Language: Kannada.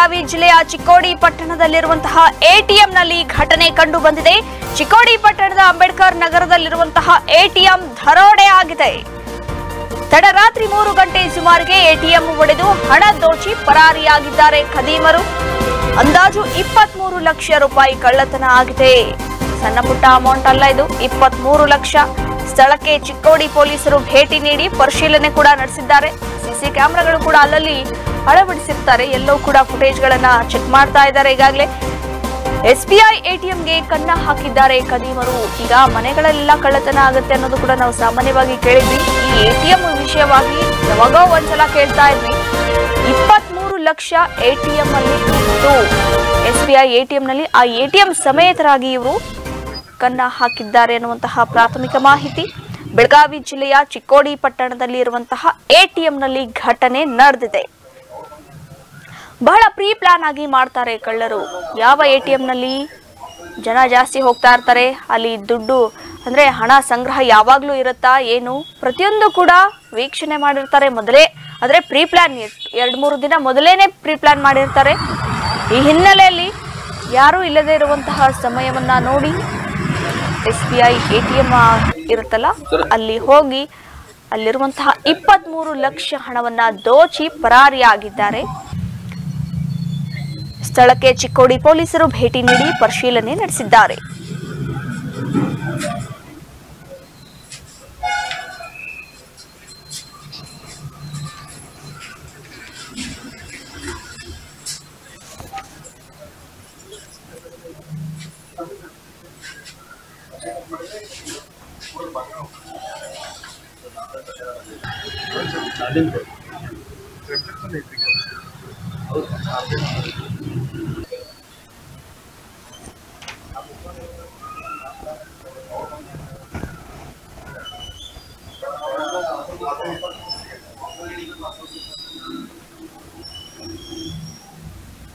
ಬೆಳಗಾವಿ ಜಿಲ್ಲೆಯ ಚಿಕ್ಕೋಡಿ ಪಟ್ಟಣದಲ್ಲಿರುವಂತಹ ಎಟಿಎಂನಲ್ಲಿ ಘಟನೆ ಕಂಡು ಬಂದಿದೆ ಚಿಕ್ಕೋಡಿ ಪಟ್ಟಣದ ಅಂಬೇಡ್ಕರ್ ನಗರದಲ್ಲಿರುವಂತಹ ಎಟಿಎಂ ದರೋಡೆ ಆಗಿದೆ ತಡರಾತ್ರಿ ಮೂರು ಗಂಟೆ ಸುಮಾರಿಗೆ ಎಟಿಎಂ ಒಡೆದು ಹಣ ದೋಚಿ ಪರಾರಿಯಾಗಿದ್ದಾರೆ ಖದೀಮರು ಅಂದಾಜು ಇಪ್ಪತ್ಮೂರು ಲಕ್ಷ ರೂಪಾಯಿ ಕಳ್ಳತನ ಆಗಿದೆ ಸಣ್ಣ ಪುಟ್ಟ ಅಮೌಂಟ್ ಅಲ್ಲ ಇದು ಇಪ್ಪತ್ಮೂರು ಲಕ್ಷ ಸ್ಥಳಕ್ಕೆ ಚಿಕ್ಕೋಡಿ ಪೊಲೀಸರು ಭೇಟಿ ನೀಡಿ ಪರಿಶೀಲನೆ ಕೂಡ ನಡೆಸಿದ್ದಾರೆ ಸಿಸಿ ಕ್ಯಾಮೆರಾಗಳು ಕೂಡ ಅಲ್ಲಲ್ಲಿ ಅಳವಡಿಸಿರ್ತಾರೆ ಎಲ್ಲವೂ ಕೂಡ ಫುಟೇಜ್ಗಳನ್ನ ಚೆಕ್ ಮಾಡ್ತಾ ಇದ್ದಾರೆ ಈಗಾಗಲೇ ಎಸ್ಬಿಐ ಎಟಿಎಂಗೆ ಕನ್ನ ಹಾಕಿದ್ದಾರೆ ಖದೀಮರು ಈಗ ಮನೆಗಳೆಲ್ಲ ಕಳ್ಳತನ ಆಗುತ್ತೆ ಅನ್ನೋದು ಕೂಡ ನಾವು ಸಾಮಾನ್ಯವಾಗಿ ಕೇಳಿದ್ವಿ ಈ ಎಟಿಎಂ ವಿಷಯವಾಗಿ ಯಾವಾಗೋ ಒಂದ್ಸಲ ಕೇಳ್ತಾ ಇದ್ವಿ ಇಪ್ಪತ್ಮೂರು ಲಕ್ಷ ಎಟಿಎಂ ಅಲ್ಲಿ ಇತ್ತು ಎಸ್ಬಿಐ ಎಟಿಎಂ ನಲ್ಲಿ ಆ ಎಟಿಎಂ ಸಮೇತರಾಗಿ ಇವರು ಕನ್ನ ಹಾಕಿದ್ದಾರೆ ಅನ್ನುವಂತಹ ಪ್ರಾಥಮಿಕ ಮಾಹಿತಿ ಬೆಳಗಾವಿ ಜಿಲ್ಲೆಯ ಚಿಕ್ಕೋಡಿ ಪಟ್ಟಣದಲ್ಲಿ ಇರುವಂತಹ ಎಟಿಎಂನಲ್ಲಿ ಘಟನೆ ನಡೆದಿದೆ ಬಹಳ ಪ್ರೀ ಪ್ಲಾನ್ ಆಗಿ ಮಾಡ್ತಾರೆ ಕಳ್ಳರು ಯಾವ ಎ ಟಿ ನಲ್ಲಿ ಜನ ಜಾಸ್ತಿ ಹೋಗ್ತಾ ಇರ್ತಾರೆ ಅಲ್ಲಿ ದುಡ್ಡು ಅಂದ್ರೆ ಹಣ ಸಂಗ್ರಹ ಯಾವಾಗ್ಲೂ ಇರುತ್ತಾ ಏನು ಪ್ರತಿಯೊಂದು ಕೂಡ ವೀಕ್ಷಣೆ ಮಾಡಿರ್ತಾರೆ ಮೊದಲೇ ಅಂದ್ರೆ ಪ್ರೀ ಪ್ಲಾನ್ ಎರಡು ಮೂರು ದಿನ ಮೊದಲೇನೆ ಪ್ರೀ ಪ್ಲಾನ್ ಮಾಡಿರ್ತಾರೆ ಈ ಹಿನ್ನೆಲೆಯಲ್ಲಿ ಯಾರೂ ಇಲ್ಲದೆ ಇರುವಂತಹ ಸಮಯವನ್ನ ನೋಡಿ S B I A T M ಇರುತ್ತಲ್ಲ ಅಲ್ಲಿ ಹೋಗಿ ಅಲ್ಲಿರುವಂತಹ ಇಪ್ಪತ್ಮೂರು ಲಕ್ಷ ಹಣವನ್ನ ದೋಚಿ ಪರಾರಿಯಾಗಿದ್ದಾರೆ ಸ್ಥಳಕ್ಕೆ ಚಿಕ್ಕೋಡಿ ಪೊಲೀಸರು ಭೇಟಿ ನೀಡಿ ಪರಿಶೀಲನೆ ನಡೆಸಿದ್ದಾರೆ